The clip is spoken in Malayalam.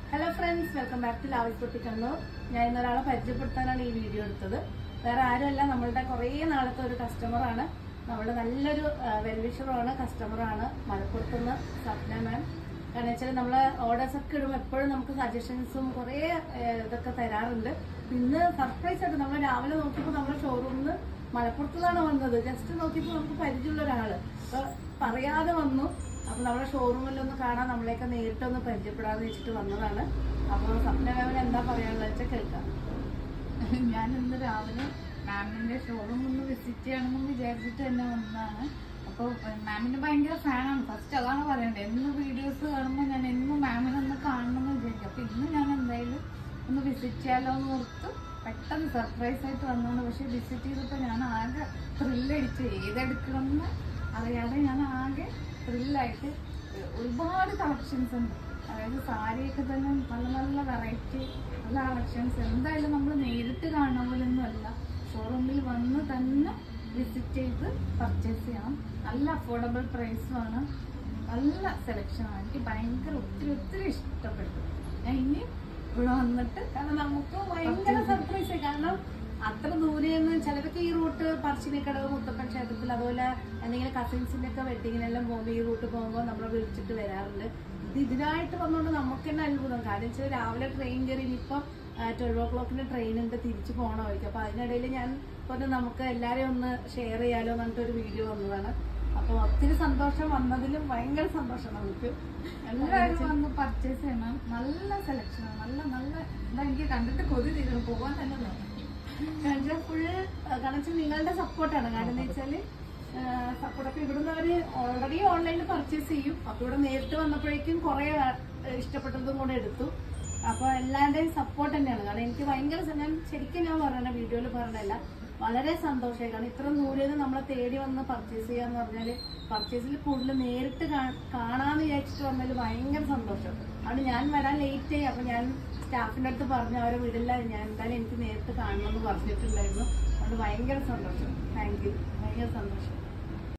hello friends welcome back to ലാവിസ് പൊട്ടി കണ്ണൂർ ഞാൻ ഇന്നൊരാളെ പരിചയപ്പെടുത്താനാണ് ഈ വീഡിയോ എടുത്തത് വേറെ ആരുമല്ല നമ്മളുടെ കുറേ നാളത്തെ ഒരു കസ്റ്റമറാണ് നമ്മളുടെ നല്ലൊരു വെൽവിഷറുമാണ് കസ്റ്റമറാണ് മലപ്പുറത്തുനിന്ന് സ്വപ്ന മാം കാരണം വെച്ചാൽ നമ്മളെ ഓർഡേഴ്സ് ഒക്കെ ഇടുമ്പോൾ എപ്പോഴും നമുക്ക് സജഷൻസും കുറേ ഏഹ്, ഇതൊക്കെ തരാറുണ്ട് ഇന്ന് സർപ്രൈസ് ആയിട്ട് നമ്മൾ രാവിലെ നോക്കിയപ്പോൾ നമ്മുടെ ഷോറൂമിൽ നിന്ന് മലപ്പുറത്തുനിന്നാണ് വന്നത് ജസ്റ്റ് നോക്കിയപ്പോൾ നമുക്ക് പരിചയമുള്ള ഒരാള് അപ്പൊ പറയാതെ വന്നു അപ്പൊ നമ്മുടെ ഷോറൂമിൽ ഒന്ന് കാണാൻ നമ്മളെയൊക്കെ നേരിട്ടൊന്ന് പരിചയപ്പെടാന്ന് വെച്ചിട്ട് വന്നതാണ് അപ്പൊ സ്വപ്ന മാമിന് എന്താ പറയാനുള്ളത് വെച്ചാൽ കേൾക്കാം ഞാൻ ഇന്ന് രാവിലെ മാമിന്റെ ഷോറൂം ഒന്ന് വിസിറ്റ് ചെയ്യണമെന്ന് വിചാരിച്ചിട്ട് തന്നെ വന്നതാണ് അപ്പോൾ മാമിന് ഭയങ്കര ഫാനാണ് ഫസ്റ്റ് അതാണ് പറയണ്ടത് എന്ന് വീഡിയോസ് കാണുമ്പോൾ ഞാൻ എന്നും മാമിനെ ഒന്ന് കാണണമെന്ന് വിചാരിക്കും അപ്പോൾ ഇന്ന് ഞാൻ എന്തായാലും ഒന്ന് വിസിറ്റ് ചെയ്യാലോ എന്ന് ഓർത്ത് പെട്ടെന്ന് സർപ്രൈസ് ആയിട്ട് വന്നതാണ് പക്ഷെ വിസിറ്റ് ചെയ്തപ്പോൾ ഞാൻ ആകെ ത്രില്ലടിച്ച് ഏതെടുക്കണമെന്ന് അറിയാതെ ഞാൻ ആകെ ത്രില്ലായിട്ട് ഒരുപാട് കളക്ഷൻസ് ഉണ്ട് അതായത് സാരിയൊക്കെ തന്നെ നല്ല നല്ല വെറൈറ്റി നല്ല കളക്ഷൻസ് എന്തായാലും നമ്മൾ നേരിട്ട് കാണുന്ന പോലൊന്നും അല്ല ഷോറൂമിൽ വന്ന് തന്നെ വിസിറ്റ് ചെയ്ത് പർച്ചേസ് ചെയ്യണം നല്ല അഫോർഡബിൾ പ്രൈസുമാണ് നല്ല സെലക്ഷനാണ് എനിക്ക് ഭയങ്കര ഒത്തിരി ഒത്തിരി ഇഷ്ടപ്പെട്ടു ഞാൻ ഇനി ഇവിടെ വന്നിട്ട് കാരണം നമുക്ക് ഭയങ്കര സർപ്രൈസ് കാരണം അത്ര ദൂരെ നിന്ന് ചിലർക്ക് ഈ റൂട്ട് പറശ്ശിനിക്കടവ് മുത്തപ്പൻ ക്ഷേത്രത്തിൽ അതുപോലെ എന്തെങ്കിലും കസിൻസിന്റെ ഒക്കെ വെഡിങ്ങിനെല്ലാം പോകുമ്പോൾ ഈ റൂട്ട് പോകുമ്പോൾ നമ്മളെ വിളിച്ചിട്ട് വരാറുണ്ട് ഇത് ഇതിനായിട്ട് വന്നുകൊണ്ട് നമുക്ക് തന്നെ അത്ഭുതം കാര്യം വെച്ചാൽ രാവിലെ ട്രെയിൻ കയറി ഇനിയിപ്പം ട്വൽവ് ഓ ക്ലോക്കിന് ട്രെയിൻ ഉണ്ട് തിരിച്ചു പോകണമായിരിക്കും അപ്പൊ അതിനിടയിൽ ഞാൻ പറഞ്ഞു നമുക്ക് എല്ലാവരെയും ഒന്ന് ഷെയർ ചെയ്യാലോ എന്ന് പറഞ്ഞിട്ട് ഒരു വീഡിയോ വന്നതാണ് അപ്പൊ ഒത്തിരി സന്തോഷം വന്നതിലും ഭയങ്കര സന്തോഷം നമുക്ക് എല്ലാവരും വന്ന് പർച്ചേസ് ചെയ്യണം നല്ല സെലക്ഷനാണ് നല്ല നല്ല എന്താ എനിക്ക് കണ്ടിട്ട് കൊതി തീരണം പോകാൻ തന്നെ തോന്നും കാരണം ഫുൾ കാരണം വെച്ചാൽ നിങ്ങളുടെ സപ്പോർട്ടാണ് കാരണം എന്താ വെച്ചാല് സപ്പോർട്ട് അപ്പൊ ഇവിടുന്ന് അവര് ഓൾറെഡി ഓൺലൈനിൽ പർച്ചേസ് ചെയ്യും അപ്പൊ ഇവിടെ നേരിട്ട് വന്നപ്പോഴേക്കും കുറെ ഇഷ്ടപ്പെട്ടതും കൂടെ എടുത്തു അപ്പൊ എല്ലാവരുടെയും സപ്പോർട്ട് തന്നെയാണ് കാരണം എനിക്ക് ഭയങ്കര സ- ഞാൻ ശരിക്കും ഞാൻ പറയണ വീഡിയോയിൽ പറഞ്ഞല്ല വളരെ സന്തോഷമായി കാരണം ഇത്ര ദൂരെ നിന്ന് നമ്മളെ തേടി വന്ന് പർച്ചേസ് ചെയ്യാന്ന് പറഞ്ഞാല് പർച്ചേസിൽ കൂടുതൽ നേരിട്ട് കാ- കാണാന്ന് വിചാരിച്ചിട്ട് വന്നതിൽ ഭയങ്കര സന്തോഷം അതുകൊണ്ട് ഞാൻ വരാൻ ലേറ്റ് ആയി അപ്പൊ ഞാൻ സ്റ്റാഫിന്റെ അടുത്ത് പറഞ്ഞു അവരെ വിടില്ല ഞാൻ എന്തായാലും എനിക്ക് നേരിട്ട് കാണണമെന്ന് പറഞ്ഞിട്ടുണ്ടായിരുന്നു അതുകൊണ്ട് ഭയങ്കര സന്തോഷം താങ്ക് യു ഭയങ്കര സന്തോഷം